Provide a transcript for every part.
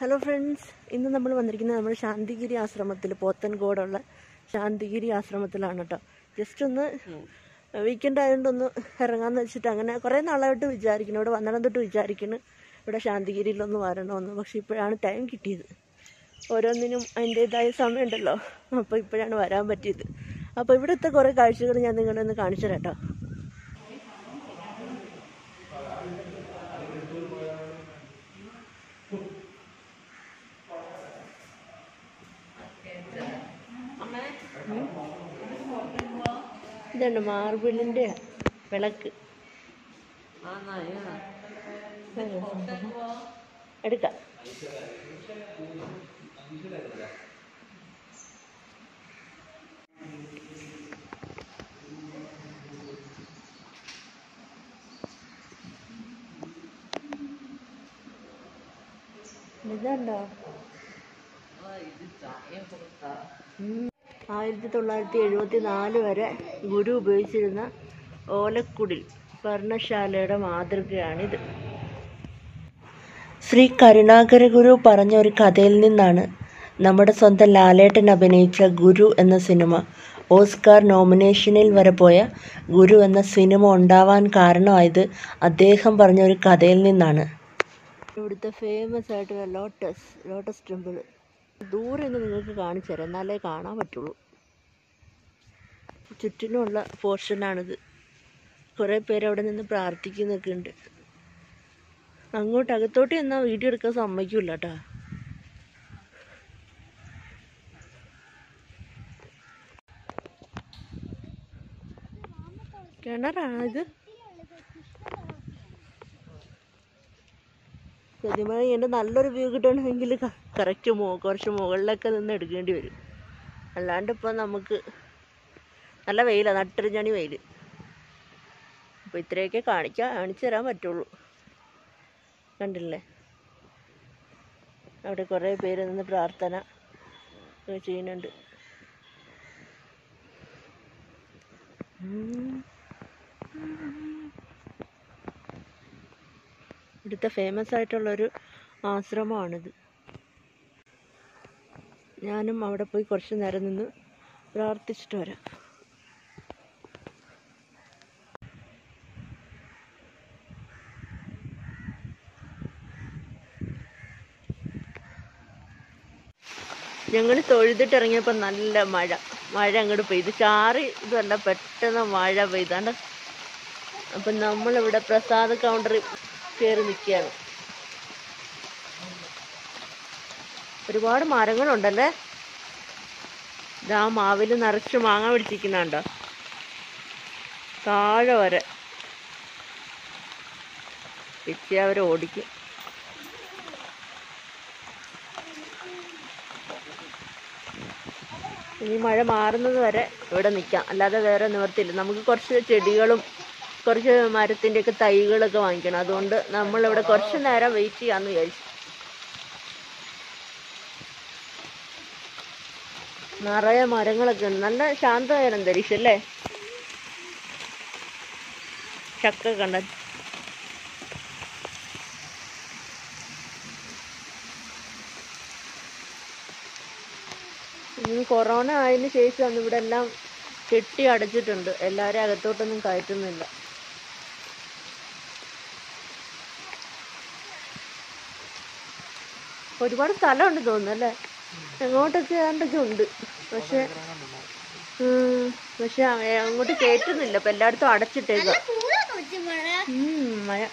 Hello friends ഇന്ന് നമ്മൾ വന്നിരിക്കുന്നത് നമ്മുടെ ശാന്തിഗിരി ആശ്രമത്തിൽ പോത്തൻകോടുള്ള ശാന്തിഗിരി ആശ്രമത്തിലാണ് കേട്ടോ ജസ്റ്റ് ഒന്ന് വീക്കെൻഡ് ആയതുകൊണ്ട് ഒന്ന് ഇറങ്ങാമെന്ന് വെച്ചിട്ട് അങ്ങനെ കുറേ നാളായിട്ട് വിചാരിക്കുന്നു ഇവിടെ വന്നിടം തൊട്ട് വിചാരിക്കുന്നു ഇവിടെ ശാന്തിഗിരിയിലൊന്ന് വരണമെന്ന് പക്ഷെ ഇപ്പോഴാണ് ടൈം കിട്ടിയത് ഓരോന്നിനും അതിൻ്റേതായ സമയമുണ്ടല്ലോ അപ്പോൾ ഇപ്പോഴാണ് വരാൻ പറ്റിയത് അപ്പോൾ ഇവിടുത്തെ കുറേ കാഴ്ചകൾ ഞാൻ നിങ്ങളെ ഒന്ന് കാണിച്ചു തരാം കേട്ടോ ഇതുണ്ട് മാർബിളിൻ്റെ വിളക്ക് എടുക്കാം ഇതുണ്ടോ ഉം. ആയിരത്തി തൊള്ളായിരത്തി എഴുപത്തി നാല് വരെ ഗുരു ഉപയോഗിച്ചിരുന്ന ഓലക്കുടിൽ വർണ്ണശാലയുടെ മാതൃകയാണിത് ശ്രീ കരുണാകര ഗുരു പറഞ്ഞ ഒരു കഥയിൽ നിന്നാണ് നമ്മുടെ സ്വന്തം ലാലേട്ടൻ അഭിനയിച്ച ഗുരു എന്ന സിനിമ ഓസ്കാർ നോമിനേഷനിൽ വരെ പോയ ഗുരു എന്ന സിനിമ ഉണ്ടാവാൻ കാരണമായത് അദ്ദേഹം പറഞ്ഞ ഒരു കഥയിൽ നിന്നാണ് ഇവിടുത്തെ ഫേമസ് ആയിട്ടുള്ള ലോട്ടസ് ലോട്ടസ് ടെമ്പിൾ ദൂരെ നിന്ന് നിങ്ങൾക്ക് കാണിച്ചു തരാം എന്നാലേ കാണാൻ പറ്റുള്ളൂ ചുറ്റിനുമുള്ള പോർഷനാണിത് കുറേ പേര് അവിടെ നിന്ന് പ്രാർത്ഥിക്കുന്നൊക്കെ ഉണ്ട് അങ്ങോട്ട് അകത്തോട്ട് എന്നാൽ വീഡിയോ എടുക്കാൻ സമ്മതിക്കില്ല കേട്ടോ കിണറാണ് ഇത് സത്യമായി എൻ്റെ നല്ലൊരു വ്യൂ കിട്ടണമെങ്കിൽ കറക്റ്റ് മോ കുറച്ച് മുകളിലൊക്കെ നിന്ന് എടുക്കേണ്ടി വരും അല്ലാണ്ട് ഇപ്പം നമുക്ക് നല്ല വെയിലാണ് നട്ടൊരുഞ്ഞണി വെയിൽ അപ്പോൾ ഇത്രയൊക്കെ കാണിക്കാൻ കാണിച്ചു തരാൻ പറ്റുള്ളൂ കണ്ടില്ലേ അവിടെ കുറേ പേര് നിന്ന് പ്രാർത്ഥന ഒക്കെ ചെയ്യുന്നുണ്ട് ഉം. ഇവിടുത്തെ ഫേമസ് ആയിട്ടുള്ളൊരു ആശ്രമമാണിത് ഞാനും അവിടെ പോയി കുറച്ച് നേരം നിന്ന് പ്രാർത്ഥിച്ചിട്ട് വരാം ഞങ്ങൾ തൊഴുതിട്ട് ഇറങ്ങിയപ്പോൾ നല്ല മഴ മഴ അങ്ങോട്ട് പെയ്ത് ചാറി ഇതല്ല പെട്ടെന്ന് മഴ പെയ്താണ്ട് അപ്പം നമ്മളിവിടെ പ്രസാദ കൗണ്ടറിൽ കയറി നിൽക്കുകയാണ് ഒരുപാട് മരങ്ങളുണ്ടല്ലേ ഇതാ മാവിൽ നിറച്ച് മാങ്ങ പിടിച്ചിരിക്കുന്നുണ്ടോ താഴെ വരെ പിച്ചി അവർ ഓടിക്കും ഇനി മഴ മാറുന്നത് വരെ ഇവിടെ നിൽക്കാം അല്ലാതെ വേറെ നിവർത്തിയില്ല നമുക്ക് കുറച്ച് ചെടികളും കുറച്ച് മരത്തിൻ്റെയൊക്കെ തൈകളൊക്കെ വാങ്ങിക്കണം അതുകൊണ്ട് നമ്മളിവിടെ കുറച്ച് നേരം വെയിറ്റ് ചെയ്യാമെന്ന് വിചാരിച്ചു നിറയെ മരങ്ങളൊക്കെ ഉണ്ട് നല്ല ശാന്തമായ ഒരു അന്തരീക്ഷം അല്ലേ ചക്ക കണ്ട ഇനി കൊറോണ ആയതിനു ശേഷം ഇവിടെ എല്ലാം കെട്ടി അടച്ചിട്ടുണ്ട് എല്ലാവരും അകത്തോട്ടൊന്നും കയറ്റുന്നില്ല ഒരുപാട് സ്ഥലമുണ്ട് തോന്നുന്നു അല്ലേ എങ്ങോട്ടൊക്കെ ഏതാണ്ടൊക്കെ ഉണ്ട് പക്ഷെ ഉം, പക്ഷെ അങ്ങ- അങ്ങോട്ട് കയറ്റുന്നില്ല ഇപ്പൊ എല്ലായിടത്തും അടച്ചിട്ടേക്ക മഴ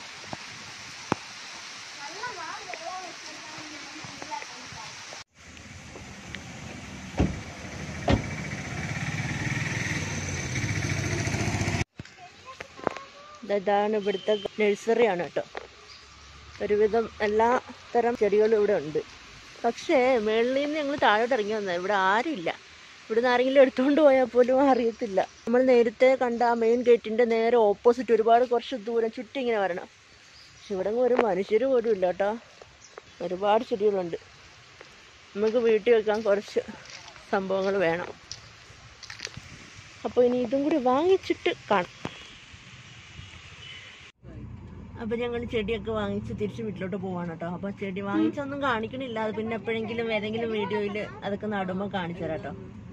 ഇതാണ് ഇവിടുത്തെ നഴ്സറിയാണ് കേട്ടോ ഒരുവിധം എല്ലാ തരം ചെടികളും ഇവിടെ ഉണ്ട് പക്ഷേ മേളിൽ നിന്ന് ഞങ്ങൾ താഴോട്ട് ഇറങ്ങി വന്നത് ഇവിടെ ആരുമില്ല ഇവിടുന്ന് ആരെങ്കിലും എടുത്തുകൊണ്ട് പോയാൽ പോലും അറിയത്തില്ല നമ്മൾ നേരത്തെ കണ്ട ആ മെയിൻ ഗേറ്റിൻ്റെ നേരെ ഓപ്പോസിറ്റ് ഒരുപാട് കുറച്ച് ദൂരം ചുറ്റി ഇങ്ങനെ വരണം പക്ഷെ ഇവിടെ ഒരു മനുഷ്യർ പോലും ഇല്ല കേട്ടോ ഒരുപാട് ചെടികളുണ്ട് നമുക്ക് വീട്ടിൽ വെക്കാൻ കുറച്ച് സംഭവങ്ങൾ വേണം അപ്പോൾ ഇനി ഇതും കൂടി വാങ്ങിച്ചിട്ട് കാണാം അപ്പൊ ഞങ്ങൾ ചെടിയൊക്കെ വാങ്ങിച്ച് തിരിച്ച് വീട്ടിലോട്ട് പോവാണ് കേട്ടോ അപ്പൊ ചെടി വാങ്ങിച്ചൊന്നും കാണിക്കണില്ല അത് പിന്നെ എപ്പോഴെങ്കിലും ഏതെങ്കിലും വീഡിയോയിൽ അതൊക്കെ നടുമ്പോൾ കാണിച്ചു തരാം കേട്ടോ